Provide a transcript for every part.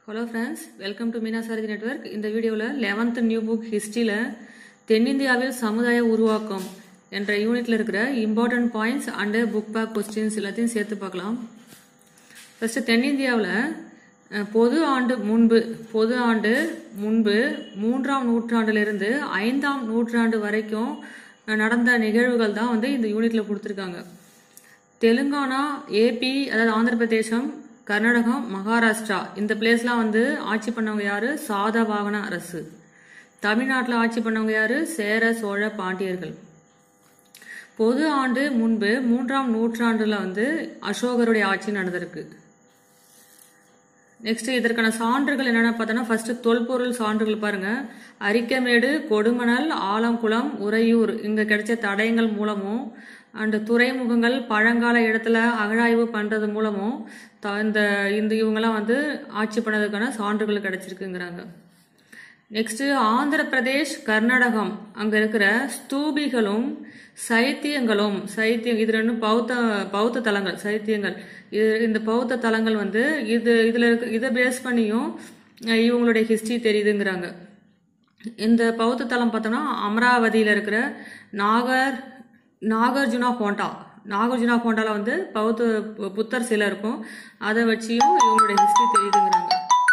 hello friends welcome to Meena Sarathi network இந்த வீடியோவில் eleventh new book ஹிஸ்ட்ரியில் தென்னிந்தியாவில் சமுதாய உருவாக்கம் என்ற யூனிட்ல இருக்கிற important points and book back questions எல்லாத்தையும் சேர்த்து பார்க்கலாம் ஃபர்ஸ்ட் தென்னிந்தியாவில் அஹ், பொது ஆண்டு முன்பு பொது ஆண்டு முன்பு மூன்றாம் நூற்றாண்டிலிருந்து ஐந்தாம் நூற்றாண்டு வரைக்கும் அஹ், நடந்த நிகழ்வுகள் தான் வந்து இந்த யூனிட்ல கொடுத்துருக்காங்க தெலுங்கானா ஏபி அதாவது ஆந்திர பிரதேசம் கர்நாடகம் மகாராஷ்டிரா இந்த பிளேஸ்லாம் வந்து ஆட்சி பண்ணவங்க யாரு சாதவாகன அரசு தமிழ்நாட்டில் ஆட்சி பண்ணவங்க யாரு சேர சோழ பாண்டியர்கள் பொது ஆண்டு முன்பு மூன்றாம் நூற்றாண்டுல வந்து அசோகருடைய ஆட்சி நடந்திருக்கு நெக்ஸ்ட் இதற்கான சான்றுகள் என்னென்ன பார்த்தோன்னா ஃபர்ஸ்ட் தொல்பொருள் சான்றுகள் பாருங்க அரிக்கமேடு கொடுமணல் ஆலங்குளம் உறையூர் இங்க கிடைச்ச தடயங்கள் மூலமும் அண்ட் துறைமுகங்கள் பழங்கால இடத்துல அகழாய்வு பண்றது மூலமும் த- இந்த இந்த இவங்கெல்லாம் வந்து ஆட்சி பண்ணதுக்கான சான்றுகள் கிடைச்சிருக்குங்கிறாங்க நெக்ஸ்ட் ஆந்திர பிரதேஷ் கர்நாடகம் அங்க இருக்கிற ஸ்தூபிகளும் சைத்தியங்களும் சைத்தியம் இது ரெண்டும் பௌத்த பௌத்த தலங்கள் சைத்தியங்கள் இது இந்த பௌத்த தலங்கள் வந்து இது இதுல இருக்க இதை பேஸ் பண்ணியும் அஹ், இவங்களுடைய ஹிஸ்டரி தெரியுதுங்கிறாங்க இந்த பௌத்த தலம் பார்த்தோம்னா அமராவதியில இருக்கிற நாகர் நாகார்ஜுனா கோண்டா நாகார்ஜுனா கோண்டால வந்து பௌத்த பு- புத்தர் சிலை இருக்கும் அதை வச்சியும் இவங்களுடைய ஹிஸ்டரி தெரியுதுங்கிறாங்க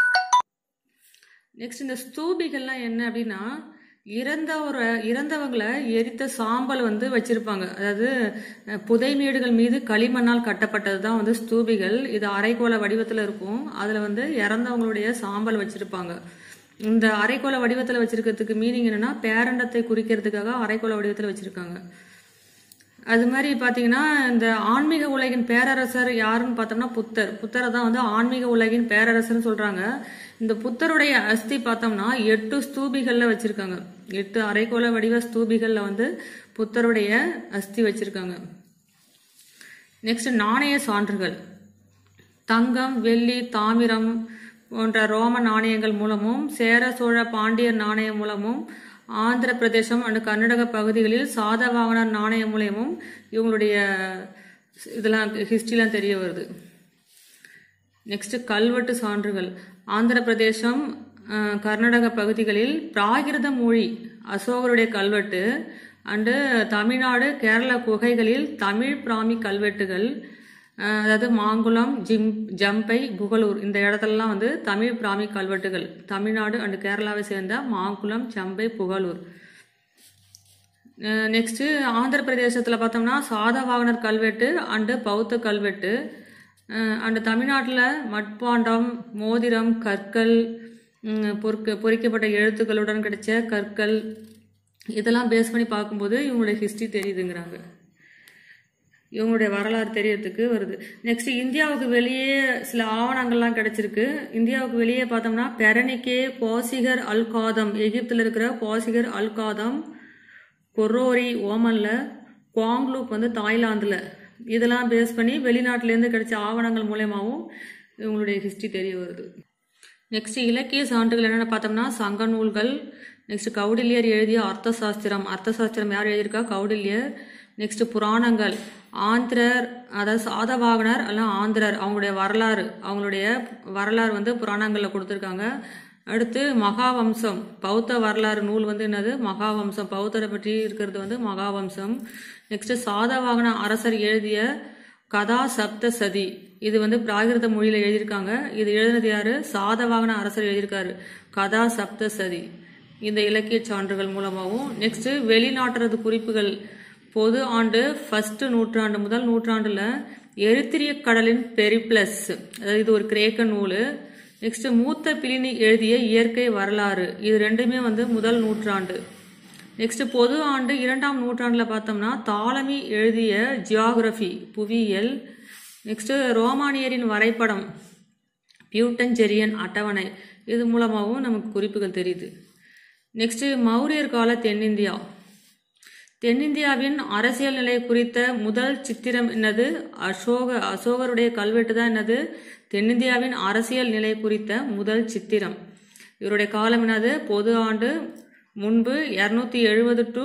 நெக்ஸ்ட் இந்த ஸ்தூபிகள்லாம் என்ன அப்படின்னா இறந்தவர இறந்தவங்களை எரித்த சாம்பல் வந்து வச்சிருப்பாங்க அதாவது அஹ், புதைமேடுகள் மீது களிமண்ணால் கட்டப்பட்டது தான் வந்து ஸ்தூபிகள் இது அரைக்கோள வடிவத்தில் இருக்கும் அதில் வந்து இறந்தவங்களுடைய சாம்பல் வச்சிருப்பாங்க இந்த அரைக்கோள வடிவத்தில் வச்சிருக்கிறதுக்கு மீனிங் என்னன்னா பேரண்டத்தை குறிக்கிறதுக்காக அரைக்கோள வடிவத்தில் வச்சிருக்காங்க அது மாதிரி பாத்தீங்கன்னா இந்த ஆன்மீக உலகின் பேரரசர் யாருன்னு பார்த்தோம்னா புத்தர் புத்தரை தான் வந்து ஆன்மீக உலகின் பேரரசர்னு சொல்றாங்க இந்த புத்தருடைய அஸ்தி பார்த்தோம்னா எட்டு ஸ்தூபிகள்ல வச்சிருக்காங்க எட்டு அரைக்கோள வடிவ ஸ்தூபிகள்ல வந்து புத்தருடைய அஸ்தி வச்சிருக்காங்க நெக்ஸ்ட் நாணய சான்றுகள் தங்கம் வெள்ளி தாமிரம் போன்ற ரோம நாணயங்கள் மூலமும் சேர சோழ பாண்டியர் நாணயம் மூலமும் ஆந்திர பிரதேசம் அண்ட் கர்நாடக பகுதிகளில் சாதவாகனர் நாணயம் மூலமும் இவங்களுடைய இதெல்லாம் ஹிஸ்டரிலாம் தெரிய வருது நெக்ஸ்ட் கல்வெட்டு சான்றுகள் ஆந்திர பிரதேசம் அஹ், கர்நாடக பகுதிகளில் பிராகிருத மொழி அசோகருடைய கல்வெட்டு அண்டு தமிழ்நாடு கேரள குகைகளில் தமிழ் பிராமி கல்வெட்டுகள் அஹ், அதாவது மாங்குளம் ஜிம் ஜம்பை புகழூர் இந்த இடத்துலலாம் வந்து தமிழ் பிராமி கல்வெட்டுகள் தமிழ்நாடு அண்டு கேரளாவை சேர்ந்த மாங்குளம் ஜம்பை புகழூர் நெக்ஸ்ட் ஆந்திர பிரதேசத்தில் பார்த்தோம்னா சாதவாகனர் கல்வெட்டு அண்டு பௌத்த கல்வெட்டு அண்டு தமிழ்நாட்டில் மட்பாண்டம் மோதிரம் கற்கள் ம், பொறிக்க பொறிக்கப்பட்ட எழுத்துக்களுடன் கிடைச்ச கற்கள் இதெல்லாம் பேஸ் பண்ணி பார்க்கும்போது இவங்களுடைய ஹிஸ்டரி தெரியுதுங்கிறாங்க இவங்களுடைய வரலாறு தெரியறதுக்கு வருது நெக்ஸ்ட் இந்தியாவுக்கு வெளியே சில ஆவணங்கள்லாம் கிடைச்சிருக்கு இந்தியாவுக்கு வெளியே பார்த்தோம்னா பெரனிக்கே பாசிகர் அல் காதம் எகிப்தில் இருக்கிற பாசிகர் அல் காதம் கொரோரி ஓமன்ல குவாங்லூப் வந்து தாய்லாந்துல இதெல்லாம் பேஸ் பண்ணி வெளிநாட்டிலேருந்து கிடைச்ச ஆவணங்கள் மூலயமாவும் இவங்களுடைய ஹிஸ்டரி தெரிய வருது நெக்ஸ்ட் இலக்கிய சான்றுகள் என்னென்ன பார்த்தோம்னா சங்க நூல்கள் நெக்ஸ்ட் கௌடில்யர் எழுதிய அர்த்த சாஸ்திரம் அர்த்த சாஸ்திரம் யார் எழுதியிருக்கா கௌடில்யர் நெக்ஸ்ட் புராணங்கள் ஆந்திரர் அதாவது சாதவாகனர் அல்ல ஆந்திரர் அவங்களுடைய வரலாறு அவங்களுடைய வரலாறு வந்து புராணங்களில் கொடுத்துருக்காங்க அடுத்து மகாவம்சம் பௌத்த வரலாறு நூல் வந்து என்னது மகாவம்சம் பௌத்தரை பற்றி இருக்கிறது வந்து மகாவம்சம் நெக்ஸ்ட் சாதவாகன அரசர் எழுதிய கதா சப்த சதி இது வந்து பிராகிருத மொழியில எழுதியிருக்காங்க இது எழுதினது யாரு சாதவாகன அரசர் எழுதியிருக்காரு கதா சப்த சதி இந்த இலக்கிய சான்றுகள் மூலமாகவும் நெக்ஸ்ட் வெளிநாட்டுறது குறிப்புகள் பொது ஆண்டு ஃபர்ஸ்ட் நூற்றாண்டு முதல் நூற்றாண்டுல எரித்திரிய கடலின் பெரிப்ளஸ் அதாவது இது ஒரு கிரேக்க நூல் நெக்ஸ்ட் மூத்த பிலினி எழுதிய இயற்கை வரலாறு இது ரெண்டுமே வந்து முதல் நூற்றாண்டு நெக்ஸ்ட் பொது ஆண்டு இரண்டாம் நூற்றாண்டுல பார்த்தோம்னா தாலமி எழுதிய ஜியாகிரபி புவியியல் நெக்ஸ்ட் ரோமானியரின் வரைபடம் பியூட்டன்ஜெரியன் அட்டவணை இது மூலமாகவும் நமக்கு குறிப்புகள் தெரியுது நெக்ஸ்ட் மௌரியர் கால தென்னிந்தியா தென்னிந்தியாவின் அரசியல் நிலை குறித்த முதல் சித்திரம் என்னது அசோக அசோகருடைய கல்வெட்டு தான் என்னது தென்னிந்தியாவின் அரசியல் நிலை குறித்த முதல் சித்திரம் இவருடைய காலம் என்னது பொது ஆண்டு முன்பு இரநூத்தி எழுபது டு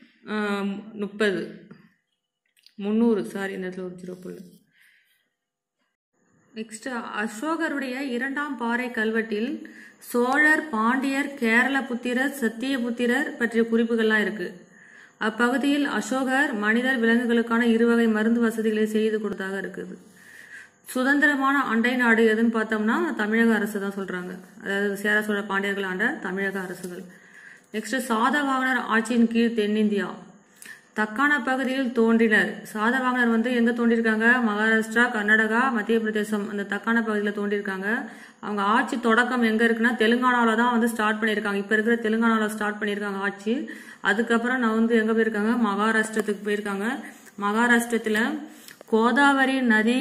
முப்பது முந்நூறு சாரி இந்த இடத்துல ஒரு ஜீரோ புள்ளி நெக்ஸ்ட் அசோகருடைய இரண்டாம் பாறை கல்வெட்டில் சோழர் பாண்டியர் கேரள புத்திரர் சத்தியபுத்திரர் பற்றிய குறிப்புகள்லாம் இருக்கு அப்பகுதியில் அசோகர் மனிதர் விலங்குகளுக்கான இருவகை மருந்து வசதிகளை செய்து கொடுத்தாக இருக்குது சுதந்திரமான அண்டை நாடு எதுன்னு பார்த்தோம்னா தமிழக அரசு தான் சொல்றாங்க அதாவது சேர சோழ பாண்டியர்கள் ஆண்ட தமிழக அரசுகள் நெக்ஸ்ட் சாதவாகனர் ஆட்சியின் கீழ் தென்னிந்தியா தக்கான பகுதியில் தோன்றினர் சாதவாகனர் வந்து எங்க தோன்றியிருக்காங்க மகாராஷ்டிரா கர்நாடகா மத்திய பிரதேசம் அந்த தக்கான பகுதியில் தோன்றியிருக்காங்க அவங்க ஆட்சி தொடக்கம் எங்க இருக்குன்னா தெலுங்கானால தான் வந்து ஸ்டார்ட் பண்ணியிருக்காங்க இப்ப இருக்கிற தெலுங்கானால ஸ்டார்ட் பண்ணியிருக்காங்க ஆட்சி அதுக்கப்புறம் நான் வந்து எங்க போயிருக்காங்க மகாராஷ்டிரத்துக்கு போயிருக்காங்க மகாராஷ்டிரத்துல கோதாவரி நதி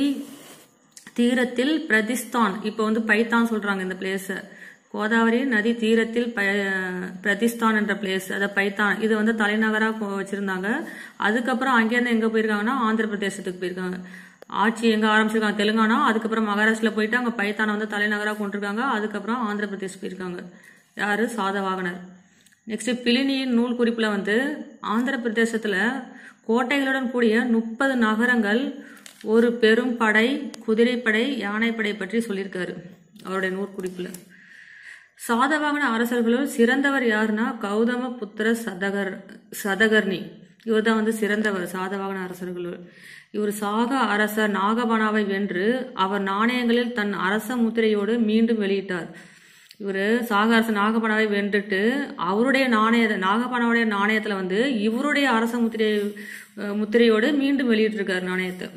தீரத்தில் பிரதிஸ்தான் இப்போ வந்து பைத்தான் சொல்றாங்க இந்த பிளேஸ கோதாவரி நதி தீரத்தில் ப- பிரதிஸ்தான் என்ற பிளேஸ் அதை பைத்தான் இது வந்து தலைநகரா கொ- வச்சிருந்தாங்க அதுக்கப்புறம் அங்கேருந்து எங்க போயிருக்காங்கன்னா ஆந்திர பிரதேசத்துக்கு போயிருக்காங்க ஆட்சி எங்க ஆரம்பிச்சிருக்காங்க தெலுங்கானா அதுக்கப்புறம் மகாராஷ்டிரல போயிட்டு அங்க பைத்தானை வந்து தலைநகரா கொண்டிருக்காங்க அதுக்கப்புறம் ஆந்திர பிரதேஷ் போயிருக்காங்க யாரு சாதவாகனர் நெக்ஸ்ட் பிலினியின் நூல் குறிப்புல வந்து ஆந்திர பிரதேசத்துல கோட்டைகளுடன் கூடிய முப்பது நகரங்கள் ஒரு பெரும் படை குதிரைப்படை யானைப்படை பற்றி சொல்லியிருக்காரு அவருடைய நூற்குறிப்புல சாதவாகன அரசர்களுள் சிறந்தவர் யாருன்னா கௌதம புத்திர சதகர் சதகர்ணி இவர் தான் வந்து சிறந்தவர் சாதவாகன அரசர்களுள் இவர் சாக அரசர் நாகபானாவை வென்று அவர் நாணயங்களில் தன் அரச முத்திரையோடு மீண்டும் வெளியிட்டார் இவர் சாக அரசர் நாகபானாவை வென்றுட்டு அவருடைய நாணய நாகபானாவுடைய நாணயத்துல வந்து இவருடைய அரச முத்திரை அஹ், முத்திரையோடு மீண்டும் வெளியிட்டிருக்கார் நாணயத்தை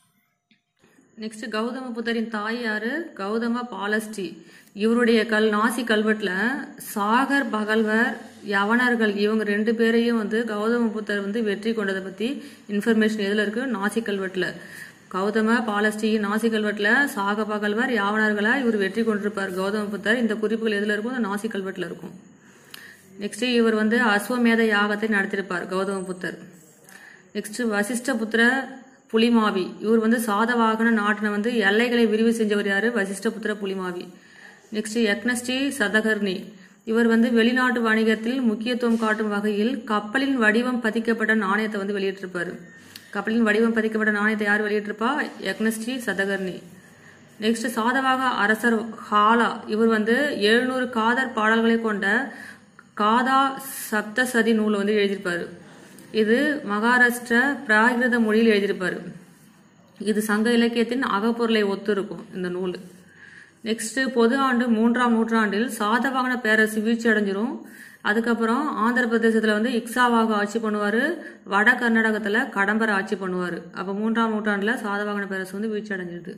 நெக்ஸ்ட் கௌதம புத்தரின் தாய் யாரு கௌதம பாலஸ்டி இவருடைய கல் நாசி கல்வெட்டுல சாகர் பகல்வர் யவனர்கள் இவங்க ரெண்டு பேரையும் வந்து கௌதம புத்தர் வந்து வெற்றி கொண்டதை பத்தி இன்ஃபர்மேஷன் எதுல இருக்கு நாசி கல்வெட்டுல கௌதம பாலஸ்டி நாசி கல்வெட்டுல சாக பகல்வர் யாவனர்களா இவர் வெற்றி கொண்டிருப்பார் கௌதம புத்தர் இந்த குறிப்புகள் எதுல இருக்கும் இந்த நாசி கல்வெட்டுல இருக்கும் நெக்ஸ்ட் இவர் வந்து அஸ்வமேத யாகத்தை நடத்தியிருப்பார் கௌதம புத்தர் நெக்ஸ்ட் வசிஷ்ட புத்திர புலிமாவி இவர் வந்து சாதவாகன நாட்டின வந்து எல்லைகளை விரிவு செஞ்சவர் யாரு வசிஷ்ட புத்திர புலிமாவி நெக்ஸ்ட் யக்னஸ்ரீ சதகர்ணி இவர் வந்து வெளிநாட்டு வணிகத்தில் முக்கியத்துவம் காட்டும் வகையில் கப்பலின் வடிவம் பதிக்கப்பட்ட நாணயத்தை வந்து வெளியிட்டிருப்பாரு கப்பலின் வடிவம் பதிக்கப்பட்ட நாணயத்தை யார் வெளியிட்டிருப்பா யக்னஸ்ரீ சதகர்ணி நெக்ஸ்ட் சாதவாக அரசர் ஹாலா இவர் வந்து எழுநூறு காதர் பாடல்களை கொண்ட காதா சப்தசதி நூல் வந்து எழுதியிருப்பாரு இது மகாராஷ்டிர பிராகிருத மொழியில் எழுதியிருப்பாரு இது சங்க இலக்கியத்தின் அகப்பொருளை ஒத்து இருக்கும் இந்த நூல் நெக்ஸ்ட் பொது ஆண்டு மூன்றாம் நூற்றாண்டில் சாதவாகன பேரரசு வீழ்ச்சி அடைஞ்சிரும் அதுக்கப்புறம் ஆந்திர பிரதேசத்துல வந்து இக்ஸாவாக ஆட்சி பண்ணுவாரு வட கர்நாடகத்துல கடம்பர் ஆட்சி பண்ணுவாரு அப்ப மூன்றாம் நூற்றாண்டுல சாதவாகன பேரரசு வந்து வீழ்ச்சி அடைஞ்சிருது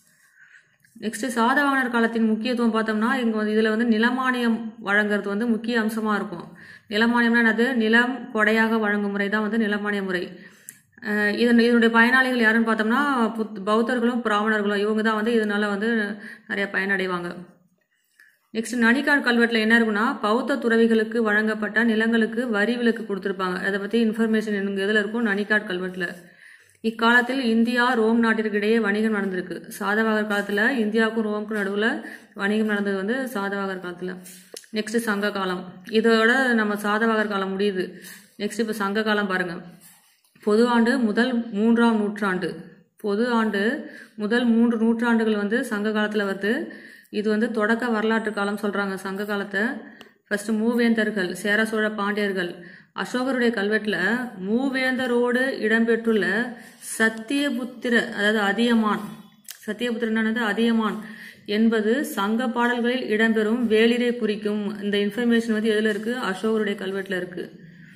நெக்ஸ்ட் சாதவாகனர் காலத்தின் முக்கியத்துவம் பார்த்தோம்னா இங்க வந்து இதுல வந்து நிலமானியம் வழங்குறது வந்து முக்கிய அம்சமா இருக்கும் நிலமானியம்னா என்னது நிலம் கொடையாக வழங்கும் முறை தான் வந்து நிலமானிய முறை அஹ் இதன் இதனுடைய பயனாளிகள் யாருன்னு பார்த்தோம்னா புத் பௌத்தர்களும் பிராமணர்களும் இவங்க தான் வந்து இதனால வந்து நிறைய பயனடைவாங்க நெக்ஸ்ட் நனிக்கால் கல்வெட்டில் என்ன இருக்குன்னா பௌத்த துறவிகளுக்கு வழங்கப்பட்ட நிலங்களுக்கு வரி விலக்கு கொடுத்துருப்பாங்க அதை பற்றி இன்ஃபர்மேஷன் எனக்கு எதில் இருக்கும் நனிக்காட் கல்வெட்டில் இக்காலத்தில் இந்தியா ரோம் நாட்டிற்கு இடையே வணிகம் நடந்திருக்கு சாதவாகர் காலத்தில் இந்தியாவுக்கும் ரோமுக்கும் நடுவில் வணிகம் நடந்தது வந்து சாதவாகர் காலத்தில் நெக்ஸ்ட் சங்க காலம் இதோட நம்ம சாதவாகர் காலம் முடியுது நெக்ஸ்ட் இப்போ சங்க காலம் பாருங்க பொது ஆண்டு முதல் மூன்றாம் நூற்றாண்டு பொது ஆண்டு முதல் மூன்று நூற்றாண்டுகள் வந்து சங்க காலத்தில் வருது இது வந்து தொடக்க வரலாற்று காலம் சொல்றாங்க சங்க காலத்தை ஃபர்ஸ்ட் மூவேந்தர்கள் சேர சோழ பாண்டியர்கள் அசோகருடைய கல்வெட்டுல மூவேந்தரோடு இடம்பெற்றுள்ள சத்தியபுத்திர அதாவது அதியமான் சத்தியபுத்திரனானது அதியமான் என்பது சங்க பாடல்களில் இடம்பெறும் வேளிரை குறிக்கும் இந்த இன்ஃபர்மேஷன் வந்து எதுல இருக்கு அசோகருடைய கல்வெட்டுல இருக்கு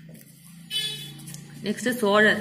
நெக்ஸ்ட் சோழர்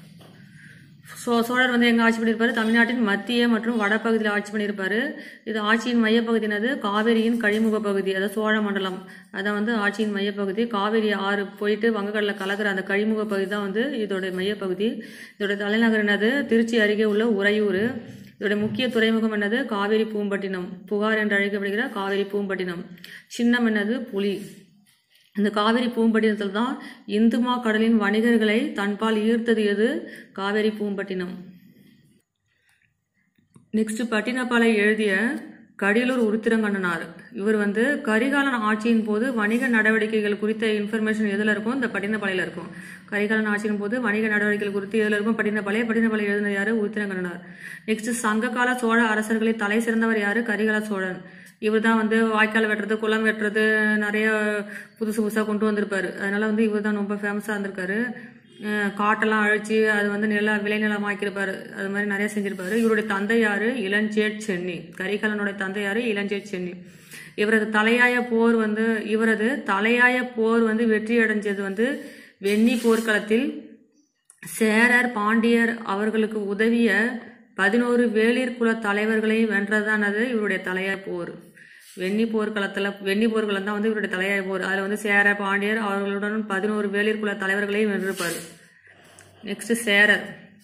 சோ சோழர் வந்து எங்க ஆட்சி பண்ணியிருப்பாரு தமிழ்நாட்டின் மத்திய மற்றும் வடபகுதியில் ஆட்சி பண்ணியிருப்பாரு இது ஆட்சியின் மையப்பகுதி என்னது காவேரியின் கழிமுக பகுதி அதாவது சோழ மண்டலம் அதான் வந்து ஆட்சியின் மையப்பகுதி காவேரி ஆறு போயிட்டு வங்கக்கடலில் கலக்கிற அந்த கழிமுக பகுதி தான் வந்து இதோட மையப்பகுதி இதோட தலைநகர் என்னது திருச்சி அருகே உள்ள உறையூர் இதோட முக்கிய துறைமுகம் என்னது காவேரி பூம்பட்டினம் புகார் என்று அழைக்கப்படுகிற காவேரி பூம்பட்டினம் சின்னம் என்னது புலி இந்த காவிரி பூம்பட்டினத்தில் தான் இந்துமா கடலின் வணிகர்களை தன்பால் ஈர்த்தது எது காவேரி பூம்பட்டினம் நெக்ஸ்ட் பட்டினப்பாலை எழுதிய கடியலூர் உருத்திரங்கண்ணனார் இவர் வந்து கரிகாலன் ஆட்சியின் போது வணிக நடவடிக்கைகள் குறித்த இன்ஃபர்மேஷன் எதுல இருக்கும் இந்த பட்டினப்பாளையில இருக்கும் கரிகாலன் ஆட்சியின் போது வணிக நடவடிக்கைகள் குறித்து எதுல இருக்கும் பட்டினப்பாளைய பட்டினப்பாளைய எழுதின யாரு உருத்திரங்கண்ணனார் நெக்ஸ்ட் சங்ககால சோழ அரசர்களில் தலை சிறந்தவர் யாரு கரிகால சோழன் இவர் தான் வந்து வாய்க்கால் வெட்டுறது குளம் வெட்டுறது நிறைய புதுசு புதுசாக கொண்டு வந்திருப்பாரு அதனால வந்து இவர் தான் ரொம்ப ஃபேமஸாக இருந்திருக்காரு அஹ் காட்டெல்லாம் அழிச்சு அது வந்து நில விளைநிலம் ஆக்கியிருப்பாரு அது மாதிரி நிறைய செஞ்சிருப்பாரு இவருடைய தந்தை யாரு இளஞ்சேட் சென்னி கரிகாலனுடைய தந்தை யாரு இளஞ்சேட் சென்னி இவரது தலையாய போர் வந்து இவரது தலையாய போர் வந்து வெற்றி அடைஞ்சது வந்து வெண்ணி போர்க்களத்தில் சேரர் பாண்டியர் அவர்களுக்கு உதவிய பதினோரு வேளிர் குல தலைவர்களை வென்றதானது இவருடைய தலையாய போர் வெண்ணி போர்க்களத்தில் வெண்ணி போர்க்களம் தான் வந்து இவருடைய தலையாய போர் அதில் வந்து சேர பாண்டியர் அவர்களுடன் பதினோரு வேளிர் குல தலைவர்களையும் வென்றிருப்பார் நெக்ஸ்ட் சேரர்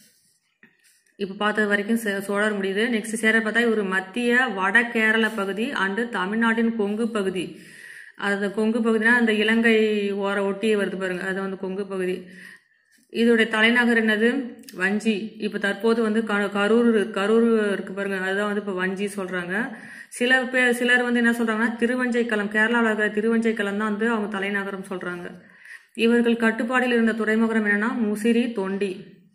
இப்போ பார்த்தது வரைக்கும் சே- சோழர் முடியுது நெக்ஸ்ட் சேரர் பார்த்தா இவர் மத்திய வட கேரள பகுதி அண்டு தமிழ்நாட்டின் கொங்கு பகுதி அது கொங்கு பகுதினா அந்த இலங்கை ஓர ஒட்டி வருது பாருங்க அது வந்து கொங்கு பகுதி இதோடைய தலைநகர் என்னது வஞ்சி இப்போ தற்போது வந்து க- கரூர் கரூர் இருக்கு பாருங்க அதுதான் வந்து இப்போ வஞ்சி சொல்றாங்க சில பேர் சிலர் வந்து என்ன சொல்றாங்கன்னா திருவஞ்சைக்களம் கேரளாவில் இருக்கிற திருவஞ்சைக்களம் தான் வந்து அவங்க தலைநகரம் சொல்றாங்க இவர்கள் கட்டுப்பாடில் இருந்த துறைமுகம் என்னன்னா முசிறி தொண்டி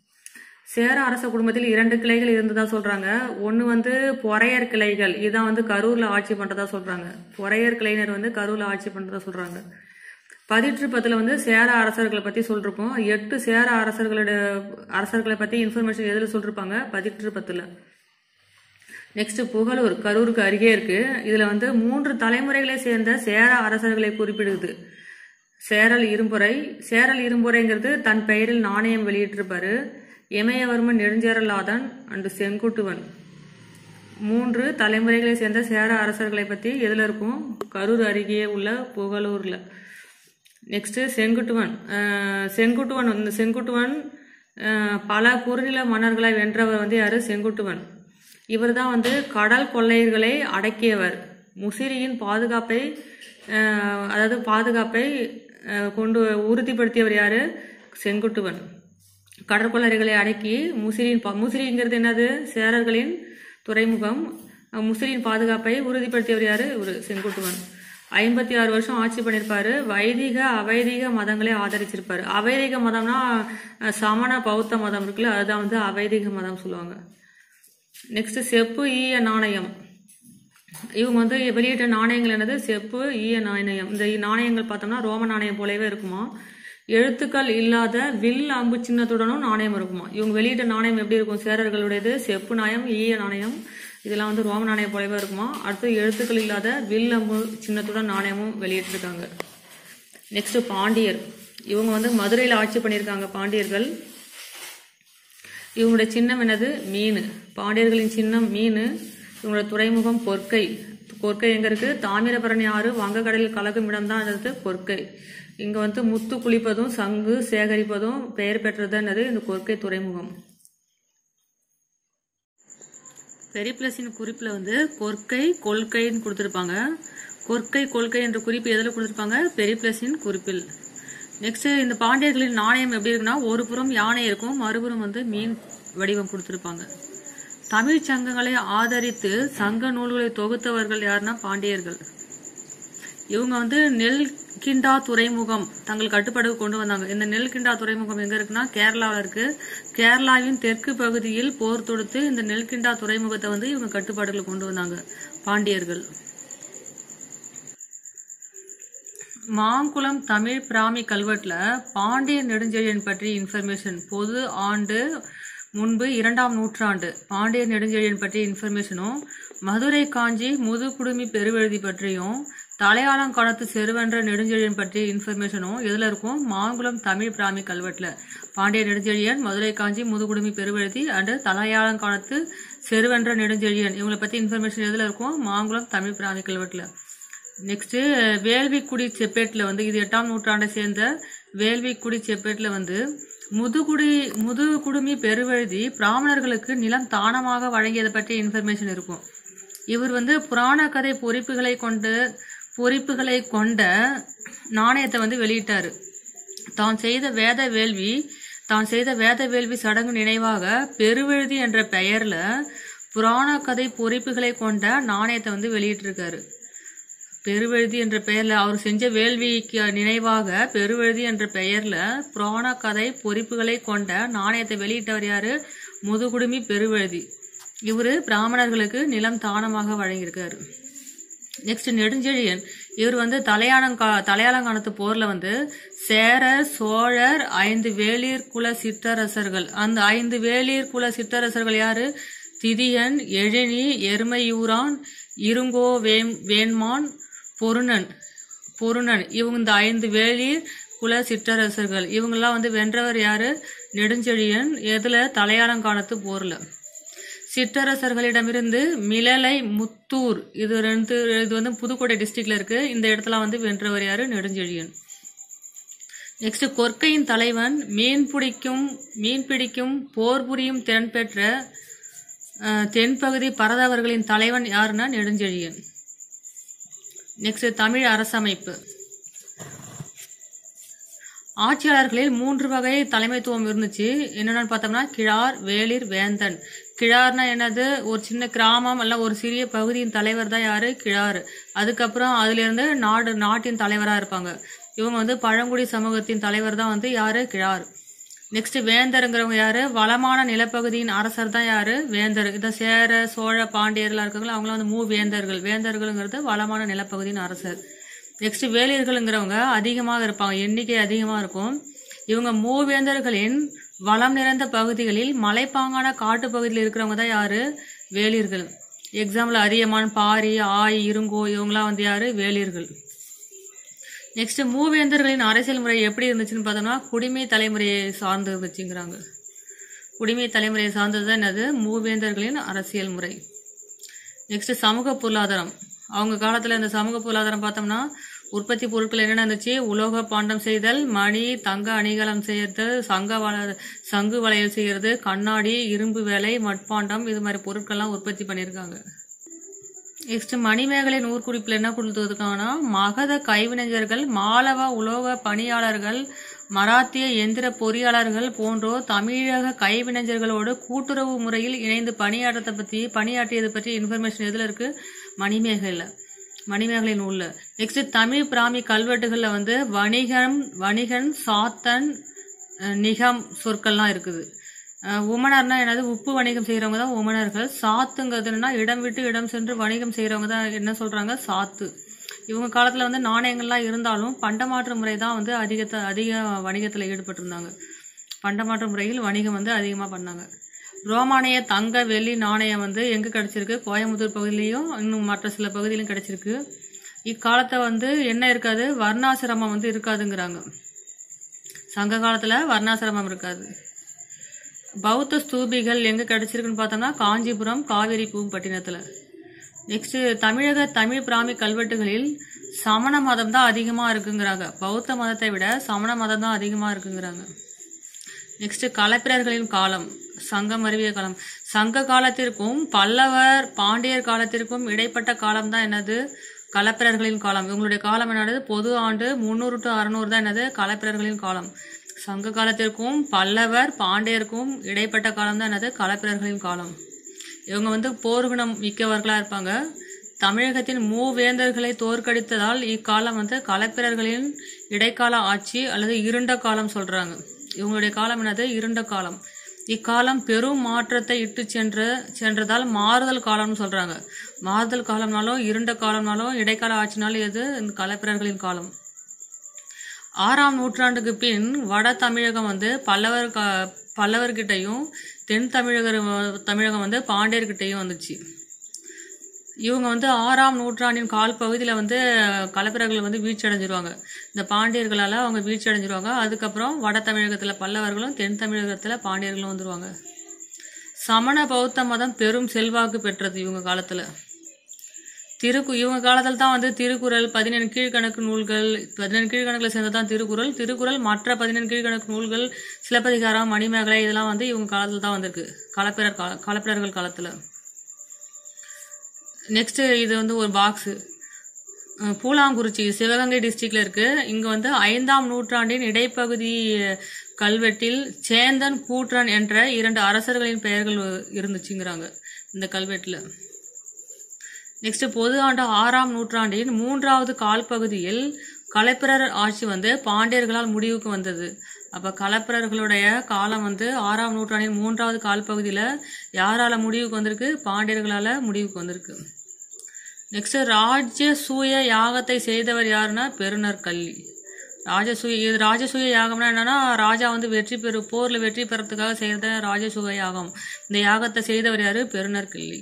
சேர அரச குடும்பத்தில் இரண்டு கிளைகள் இருந்ததா சொல்றாங்க ஒன்னு வந்து பொறையர் கிளைகள் இதான் வந்து கரூர்ல ஆட்சி பண்றதா சொல்றாங்க பொறையர் கிளையினர் வந்து கரூர்ல ஆட்சி பண்றதா சொல்றாங்க பதிற்று பத்துல வந்து சேர அரசர்களை பத்தி சொல்லிருக்கோம் எட்டு சேர அரசர்களோட அரசர்களை பத்தி இன்ஃபர்மேஷன் எதுல சொல்லிருப்பாங்க பதிற்று பத்துல நெக்ஸ்ட் புகழூர் கரூருக்கு அருகே இருக்கு இதுல வந்து மூன்று தலைமுறைகளை சேர்ந்த சேர அரசர்களை குறிப்பிடுது சேரல் இரும்புரை சேரல் இரும்புரைங்கிறது தன் பெயரில் நாணயம் வெளியிட்டிருப்பாரு இமயவர்மன் நெடுஞ்சேரலாதன் அண்டு செங்குட்டுவன் மூன்று தலைமுறைகளை சேர்ந்த சேர அரசர்களை பத்தி எதுல இருக்கும் கரூர் அருகே உள்ள புகழூர்ல நெக்ஸ்ட் செங்குட்டுவன் அஹ் செங்குட்டுவன் இந்த செங்குட்டுவன் அஹ் பல குறுநில மன்னர்களை வென்றவர் வந்து யாரு செங்குட்டுவன் இவர் தான் வந்து கடல் கொள்ளையர்களை அடக்கியவர் முசிறியின் பாதுகாப்பை அஹ் அதாவது பாதுகாப்பை அஹ் கொண்டு உறுதிப்படுத்தியவர் யாரு செங்குட்டுவன் கடற்கொள்ளர்களை அடக்கி முசிறியின் பா- முசிறிங்கிறது என்னது சேரர்களின் துறைமுகம் அஹ் முசிறியின் பாதுகாப்பை உறுதிப்படுத்தியவர் யாரு ஒரு செங்குட்டுவன் ஐம்பத்தி ஆறு வருஷம் ஆட்சி பண்ணியிருப்பாரு வைதிக அவைதிக மதங்களை ஆதரிச்சிருப்பாரு அவைதிக மதம்னா அஹ், சமண பௌத்த மதம் இருக்குல்ல அதுதான் வந்து அவைதிக மதம் சொல்லுவாங்க நெக்ஸ்ட் செப்பு ஈய நாணயம் இவங்க வந்து வெளியிட்ட நாணயங்கள் என்னது செப்பு ஈய நாணயம் இந்த நாணயங்கள் பார்த்தோம்னா ரோம நாணயம் போலவே இருக்குமா எழுத்துக்கள் இல்லாத வில் அம்பு சின்னத்துடனும் நாணயம் இருக்குமா இவங்க வெளியிட்ட நாணயம் எப்படி இருக்கும் சேரர்களுடையது செப்பு நாணயம் ஈய நாணயம் இதெல்லாம் வந்து ரோம நாணயம் போலவே இருக்குமா அடுத்து எழுத்துக்கள் இல்லாத வில் அம்பு சின்னத்துடன் நாணயமும் வெளியிட்டிருக்காங்க நெக்ஸ்ட் பாண்டியர் இவங்க வந்து மதுரையில் ஆட்சி பண்ணியிருக்காங்க பாண்டியர்கள் இவங்களுடைய சின்னம் என்னது மீன் பாண்டியர்களின் சின்னம் மீன் இவங்களோட துறைமுகம் கொர்க்கை கொர்க்கை எங்க இருக்கு தாமிரபரணி ஆறு வங்கக்கடலில் கலக்கும் இடம் தான் என்னது கொர்க்கை இங்க வந்து முத்து குளிப்பதும் சங்கு சேகரிப்பதும் பெயர் பெற்றது என்னது இந்த கொர்க்கை துறைமுகம் பெரிப்ளஸின் குறிப்பில் வந்து கொர்க்கை கொள்கைன்னு கொடுத்துருப்பாங்க கொர்க்கை கொள்கை என்ற குறிப்பு எதில் கொடுத்துருப்பாங்க பெரிப்ளஸின் குறிப்பில் நெக்ஸ்ட் இந்த பாண்டியர்களின் நாணயம் எப்படி இருக்குன்னா ஒரு புறம் யானை இருக்கும் மறுபுறம் வந்து மீன் வடிவம் கொடுத்துருப்பாங்க தமிழ் சங்கங்களை ஆதரித்து சங்க நூல்களை தொகுத்தவர்கள் யாருன்னா பாண்டியர்கள் இவங்க வந்து நெல்கிண்டா துறைமுகம் தங்கள் கட்டுப்பாடுக்கு கொண்டு வந்தாங்க இந்த நெல்கிண்டா துறைமுகம் எங்க இருக்குன்னா கேரளாவில் இருக்கு கேரளாவின் தெற்கு பகுதியில் போர் தொடுத்து இந்த நெல்கிண்டா துறைமுகத்தை வந்து இவங்க கட்டுப்பாடுகளை கொண்டு வந்தாங்க பாண்டியர்கள் மாங்குளம் தமிழ் பிராமி கல்வெட்டுல பாண்டிய நெடுஞ்செழியன் பற்றி இன்ஃபர்மேஷன் பொது ஆண்டு முன்பு இரண்டாம் நூற்றாண்டு பாண்டிய நெடுஞ்செழியன் பற்றி இன்ஃபர்மேஷனும் மதுரை காஞ்சி முதுகுடுமி பெருவெழுதி பற்றியும் தலையாளங்காலத்து செருவென்ற நெடுஞ்செழியன் பற்றிய இன்ஃபர்மேஷனும் எதுல இருக்கும் மாங்குளம் தமிழ் பிராமி கல்வெட்டுல பாண்டிய நெடுஞ்செழியன் மதுரை காஞ்சி முதுகுடுமி பெருவெழுதி அண்டு தலையாளங்காலத்து செருவென்ற நெடுஞ்செழியன் இவங்களை பத்தி இன்ஃபர்மேஷன் எதுல இருக்கும் மாங்குளம் தமிழ் பிராமி கல்வெட்டுல நெக்ஸ்ட் வேள்விக்குடி செப்பேட்ல வந்து இது எட்டாம் நூற்றாண்டை சேர்ந்த வேள்விக்குடி செப்பேட்ல வந்து முதுகுடி முதுகுடுமி பெருவழுதி பிராமணர்களுக்கு நிலம் தானமாக வழங்கியதை பற்றி இன்ஃபர்மேஷன் இருக்கும் இவர் வந்து புராண கதை பொறிப்புகளை கொண்டு பொறிப்புகளை கொண்ட நாணயத்தை வந்து வெளியிட்டாரு தான் செய்த வேத வேள்வி தான் செய்த வேத வேள்வி சடங்கு நினைவாக பெருவெழுதி என்ற பெயர்ல புராண கதை பொறிப்புகளை கொண்ட நாணயத்தை வந்து வெளியிட்டிருக்காரு பெருவெழுதி என்ற பெயர்ல அவர் செஞ்ச வேள்விக்கு நினைவாக பெருவெழுதி என்ற பெயர்ல புராண கதை பொறிப்புகளை கொண்ட நாணயத்தை வெளியிட்டவர் யாரு முதுகுடுமி பெருவெழுதி இவரு பிராமணர்களுக்கு நிலம் தானமாக வழங்கியிருக்காரு நெக்ஸ்ட் நெடுஞ்செழியன் இவர் வந்து தலையாளங்கா தலையாளங்கானத்து போர்ல வந்து சேரர் சோழர் ஐந்து வேளிர் குல சிற்றரசர்கள் அந்த ஐந்து வேளிர் குல சிற்றரசர்கள் யாரு திதியன் எழினி எருமையூரான் இருங்கோ வேம் வேண்மான் பொருணன் பொருணன் இவங்க இந்த ஐந்து வேளிர் குல சிற்றரசர்கள் இவங்கெல்லாம் வந்து வென்றவர் யாரு நெடுஞ்செழியன் எதுல தலையாளங்கானத்து போர்ல சிற்றரசர்களிடமிருந்து மிளலை முத்தூர் இது ரெண்டு இது வந்து புதுக்கோட்டை டிஸ்ட்ரிக்ட்ல இருக்கு இந்த இடத்துல வந்து வென்றவர் யாரு நெடுஞ்செழியன் நெக்ஸ்ட் கொற்கையின் தலைவன் மீன் பிடிக்கும் மீன் பிடிக்கும் போர் புரியும் திறன் பெற்ற அஹ், தென்பகுதி பரதவர்களின் தலைவன் யாருன்னா நெடுஞ்செழியன் நெக்ஸ்ட் தமிழ் அரசமைப்பு ஆட்சியாளர்களில் மூன்று வகை தலைமைத்துவம் இருந்துச்சு என்னென்னு பார்த்தோம்னா கிழார் வேளிர் வேந்தன் கிழார்னா என்னது ஒரு சின்ன கிராமம் அல்ல ஒரு சிறிய பகுதியின் தலைவர் தான் யாரு கிழார் அதுக்கப்புறம் அதுல இருந்து நாடு நாட்டின் தலைவரா இருப்பாங்க இவங்க வந்து பழங்குடி சமூகத்தின் தலைவர் தான் வந்து யாரு கிழார் நெக்ஸ்ட் வேந்தருங்கிறவங்க யாரு வளமான நிலப்பகுதியின் அரசர் தான் யாரு வேந்தர் இந்த சேர சோழ பாண்டியர்லாம் இருக்காங்களா அவங்களாம் வந்து மூ வேந்தர்கள் வேந்தர்கள்ங்கிறது வளமான நிலப்பகுதியின் அரசர் நெக்ஸ்ட் வேலியர்கள்ங்கிறவங்க அதிகமாக இருப்பாங்க எண்ணிக்கை அதிகமாக இருக்கும் இவங்க மூவேந்தர்களின் வளம் நிறைந்த பகுதிகளில் மலைப்பாங்கான காட்டு பகுதியில் இருக்கிறவங்க தான் யாரு வேலியர்கள் எக்ஸாம்பிள் அரியமான் பாரி ஆய் இருங்கோ இவங்களாம் வந்து யாரு வேலியர்கள் நெக்ஸ்ட் மூவேந்தர்களின் அரசியல் முறை எப்படி இருந்துச்சுன்னு பார்த்தோம்னா குடிமை தலைமுறையை சார்ந்து இருந்துச்சுங்கிறாங்க குடிமை தலைமுறையை சார்ந்தது தான் என்னது மூவேந்தர்களின் அரசியல் முறை நெக்ஸ்ட் சமூக பொருளாதாரம் அவங்க காலத்துல இந்த சமூக பொருளாதாரம் பார்த்தோம்னா உற்பத்தி பொருட்கள் என்னென்ன இருந்துச்சு உலோக பாண்டம் செய்தல் மணி தங்க அணிகலம் செய்யறது சங்க வள சங்கு வளையல் செய்யறது கண்ணாடி இரும்பு வேலை மட்பாண்டம் இது மாதிரி பொருட்கள்லாம் உற்பத்தி பண்ணியிருக்காங்க நெக்ஸ்ட் மணிமேகலை நூற்குறிப்பில் என்ன கொடுத்துருக்காங்கன்னா மகத கைவினைஞர்கள் மாலவ உலோக பணியாளர்கள் மராத்திய எந்திர பொறியாளர்கள் போன்றோர் தமிழக கைவினைஞர்களோடு கூட்டுறவு முறையில் இணைந்து பணியாற்றத்தை பத்தி பணியாற்றியது பற்றி இன்ஃபர்மேஷன் எதுல இருக்கு மணிமேகலையில் மணிமேகலை நூல்ல நெக்ஸ்ட் தமிழ் பிராமி கல்வெட்டுகள்ல வந்து வணிகம் வணிகன் சாத்தன் அஹ், நிகம் சொற்கள்லாம் இருக்குது அஹ், உமணர்னா என்னது உப்பு வணிகம் செய்யறவங்க தான் உமணர்கள் சாத்துங்கிறது என்னன்னா இடம் விட்டு இடம் சென்று வணிகம் செய்யறவங்க தான் என்ன சொல்றாங்க சாத்து இவங்க காலத்துல வந்து நாணயங்கள்லாம் இருந்தாலும் பண்டமாற்று முறை தான் வந்து அதிகத்தை அதிக வணிகத்துல ஈடுபட்டிருந்தாங்க பண்டமாற்று முறையில் வணிகம் வந்து அதிகமா பண்ணாங்க ரோமானிய தங்க வெள்ளி நாணயம் வந்து எங்க கிடைச்சிருக்கு கோயம்புத்தூர் பகுதியிலையும் இன்னும் மற்ற சில பகுதியிலும் கிடைச்சிருக்கு இக்காலத்தை வந்து என்ன இருக்காது வர்ணாசிரமம் வந்து இருக்காதுங்கிறாங்க சங்க காலத்துல வர்ணாசிரமம் இருக்காது பௌத்த ஸ்தூபிகள் எங்க கிடைச்சிருக்குன்னு பார்த்தோம்னா காஞ்சிபுரம் காவிரி பூம்பட்டினத்துல நெக்ஸ்ட் தமிழக தமிழ் பிராமி கல்வெட்டுகளில் சமண மதம் தான் அதிகமா இருக்குங்கிறாங்க பௌத்த மதத்தை விட சமண மதம் தான் அதிகமா இருக்குங்கிறாங்க நெக்ஸ்ட் களப்பிரர்களின் காலம் சங்கம் அறிவிய காலம் சங்க காலத்திற்கும் பல்லவர் பாண்டியர் காலத்திற்கும் இடைப்பட்ட காலம் தான் என்னது களப்பிரர்களின் காலம் இவங்களுடைய காலம் என்னது பொது ஆண்டு முந்நூறு டு அறுநூறு தான் என்னது களப்பிரர்களின் காலம் சங்க காலத்திற்கும் பல்லவர் பாண்டியருக்கும் இடைப்பட்ட காலம் தான் என்னது களப்பிரர்களின் காலம் இவங்க வந்து போர்க்குணம் மிக்கவர்களா இருப்பாங்க தமிழகத்தின் மூவேந்தர்களை தோற்கடித்ததால் இக்காலம் வந்து களப்பிரர்களின் இடைக்கால ஆட்சி அல்லது இருண்ட காலம் சொல்றாங்க இவங்களுடைய காலம் என்னது இருண்ட காலம் இக்காலம் பெரும் மாற்றத்தை இட்டு சென்ற சென்றதால் மாறுதல் காலம்னு சொல்றாங்க மாறுதல் காலம்னாலும் இருண்ட காலம்னாலும் இடைக்கால ஆட்சினாலும் எது இந்த களப்பிரர்களின் காலம் ஆறாம் நூற்றாண்டுக்கு பின் வட தமிழகம் வந்து பல்லவர் கா- பல்லவர்கிட்டயும் தென் தமிழகர் தமிழகம் வந்து பாண்டியர்கிட்டயும் வந்துச்சு இவங்க வந்து ஆறாம் நூற்றாண்டின் கால் பகுதியில் வந்து களப்பிரர்கள் வந்து வீழ்ச்சி அடைஞ்சிருவாங்க இந்த பாண்டியர்களால் அவங்க வீழ்ச்சி அடைஞ்சிருவாங்க அதுக்கப்புறம் வட தமிழகத்தில் பல்லவர்களும் தென் தமிழகத்தில் பாண்டியர்களும் வந்துருவாங்க சமண பௌத்த மதம் பெரும் செல்வாக்கு பெற்றது இவங்க காலத்தில் திருக்கு இவங்க காலத்தில் தான் வந்து திருக்குறள் பதினெண் கீழ்கணக்கு நூல்கள் பதினெண் கீழ்கணக்கில் சேர்ந்தது தான் திருக்குறள் திருக்குறள் மற்ற பதினெண் கீழ்கணக்கு நூல்கள் சிலப்பதிகாரம் மணிமேகலை இதெல்லாம் வந்து இவங்க காலத்தில் தான் வந்திருக்கு களப்பிரர் கால களப்பிரர்கள் காலத்தில் நெக்ஸ்ட் இது வந்து ஒரு பாக்ஸ் அஹ் பூலாங்குறிச்சி சிவகங்கை டிஸ்ட்ரிக்ட்ல இருக்கு இங்க வந்து ஐந்தாம் நூற்றாண்டின் இடைப்பகுதி கல்வெட்டில் சேந்தன் கூற்றன் என்ற இரண்டு அரசர்களின் பெயர்கள் இருந்துச்சுங்கிறாங்க இந்த கல்வெட்டுல நெக்ஸ்ட் பொது ஆண்டு ஆறாம் நூற்றாண்டின் மூன்றாவது கால்பகுதியில் களப்பிரர் ஆட்சி வந்து பாண்டியர்களால் முடிவுக்கு வந்தது அப்ப களப்பிரர்களுடைய காலம் வந்து ஆறாம் நூற்றாண்டின் மூன்றாவது கால்பகுதியில யாரால முடிவுக்கு வந்திருக்கு பாண்டியர்களால முடிவுக்கு வந்திருக்கு நெக்ஸ்ட் ராஜசூய யாகத்தை செய்தவர் யாருன்னா பெருநர் கல்லி ராஜசூய இது ராஜசூய யாகம்னா என்னன்னா ராஜா வந்து வெற்றி பெறு போர்ல வெற்றி பெறத்துக்காக செய்த ராஜசூய யாகம் இந்த யாகத்தை செய்தவர் யாரு பெருநர் கல்லி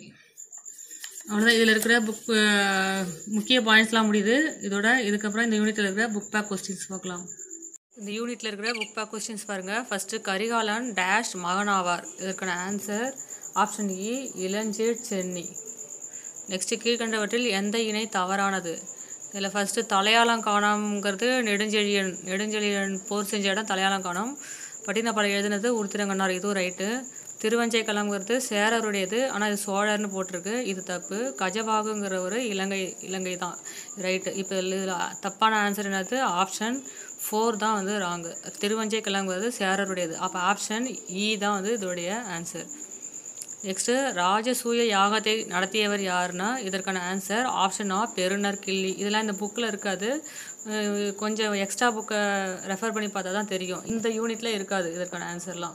அவ்வளோதான் இதில் இருக்கிற புக் முக்கிய பாயிண்ட்ஸ்லாம் முடியுது இதோட இதுக்கப்புறம் இந்த யூனிட்ல இருக்கிற புக் பேக் கொஸ்டின்ஸ் பார்க்கலாம் இந்த யூனிட்ல இருக்கிற புக் பேக் கொஸ்டின்ஸ் பாருங்க ஃபர்ஸ்ட் கரிகாலன் டேஷ் மகனாவார் இதற்கான ஆன்சர் ஆப்ஷன் இ இளஞ்சேட் சென்னி நெக்ஸ்ட் கீழ்கண்டவற்றில் எந்த இணை தவறானது இதில் ஃபர்ஸ்ட் தலையாளம் காணம்ங்கிறது நெடுஞ்செழியன் நெடுஞ்செழியன் போர் செஞ்ச இடம் தலையாளம் காணம் பட்டினப்பாளையம் எழுதினது உருத்திரங்கண்ணார் இதுவும் ரைட்டு திருவஞ்சை கலம்ங்கிறது சேரருடையது ஆனால் இது சோழர்னு போட்டிருக்கு இது தப்பு கஜபாகுங்கிற ஒரு இலங்கை இலங்கை தான் ரைட்டு இப்போ இதில் தப்பான ஆன்சர் என்னது ஆப்ஷன் ஃபோர் தான் வந்து ராங்கு திருவஞ்சை கலம்ங்கிறது சேரருடையது அப்போ ஆப்ஷன் இ தான் வந்து இதோடைய ஆன்சர் நெக்ஸ்ட்டு ராஜசூய யாகத்தை நடத்தியவர் யாருன்னா இதற்கான ஆன்சர் ஆப்ஷன் ஆ பெருநர் கிள்ளி இதெல்லாம் இந்த புக்கில் இருக்காது அஹ் கொஞ்சம் எக்ஸ்ட்ரா புக்கை ரெஃபர் பண்ணி பார்த்தா தான் தெரியும் இந்த யூனிட்டில் இருக்காது இதற்கான ஆன்சர்லாம்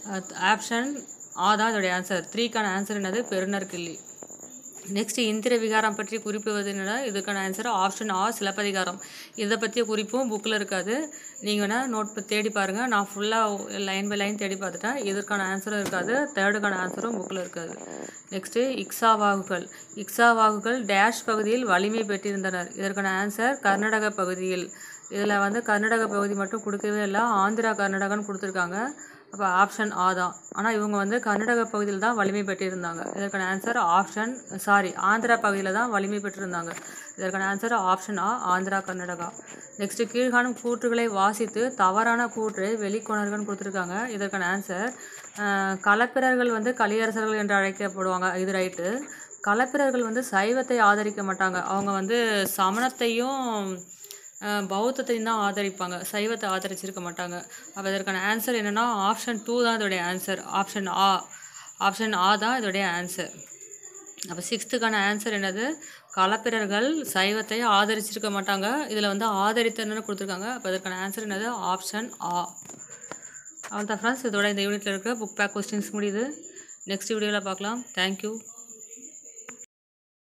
ஆப்ஷன் ஆ தான் இதோடைய ஆன்சர் த்ரீக்கான ஆன்சர் என்னது பெருநர் கிள்ளி நெக்ஸ்ட் இந்திர விகாரம் பற்றி குறிப்புவது என்னன்னா இதுக்கான ஆன்சர் ஆப்ஷன் ஆ சிலப்பதிகாரம் இதை பற்றிய குறிப்பும் புக்கில் இருக்காது நீங்கள் வேணால் நோட் தேடி பாருங்கள் நான் ஃபுல்லாக லைன் பை லைன் தேடி பார்த்துட்டேன் இதற்கான ஆன்சரும் இருக்காது தேர்டுக்கான ஆன்சரும் புக்கில் இருக்காது நெக்ஸ்ட்டு இக்ஸாவாகுகள் இக்ஸாவாகுகள் டேஷ் பகுதியில் வலிமை பெற்றிருந்தனர் இதற்கான ஆன்சர் கர்நாடக பகுதியில் இதில் வந்து கர்நாடக பகுதி மட்டும் கொடுக்கவே இல்லை ஆந்திரா கர்நாடகான்னு கொடுத்துருக்காங்க அப்போ ஆப்ஷன் ஆ தான் ஆனால் இவங்க வந்து கர்நாடக பகுதியில் தான் வலிமை பெற்றிருந்தாங்க இதற்கான ஆன்சர் ஆப்ஷன் சாரி ஆந்திரா பகுதியில் தான் வலிமை பெற்றிருந்தாங்க இதற்கான ஆன்சர் ஆப்ஷன் ஆ ஆந்திரா கர்நாடகா நெக்ஸ்ட் கீழ்காணும் கூற்றுகளை வாசித்து தவறான கூற்றை வெளிக்கொணர்கன்னு கொடுத்துருக்காங்க இதற்கான ஆன்சர் களப்பிரர்கள் வந்து கலியரசர்கள் என்று அழைக்கப்படுவாங்க இது ரைட்டு களப்பிரர்கள் வந்து சைவத்தை ஆதரிக்க மாட்டாங்க அவங்க வந்து சமணத்தையும் அஹ், பௌத்தத்தையும் தான் ஆதரிப்பாங்க சைவத்தை ஆதரிச்சிருக்க மாட்டாங்க அப்போ இதற்கான ஆன்சர் என்னன்னா ஆப்ஷன் டூ தான் இதோடைய ஆன்சர் ஆப்ஷன் ஆ ஆப்ஷன் ஆ தான் இதோடைய ஆன்சர் அப்போ சிக்ஸ்த்துக்கான ஆன்சர் என்னது களப்பிரர்கள் சைவத்தை ஆதரிச்சிருக்க மாட்டாங்க இதில் வந்து ஆதரித்தன்னு கொடுத்துருக்காங்க அப்போ இதற்கான ஆன்சர் என்னது ஆப்ஷன் ஆ அவ்வளோதான் ஃப்ரெண்ட்ஸ் இதோட இந்த யூனிட்டில் இருக்க புக் பேக் கொஸ்டின்ஸ் முடியுது நெக்ஸ்ட் வீடியோவில் பார்க்கலாம் தேங்க்யூ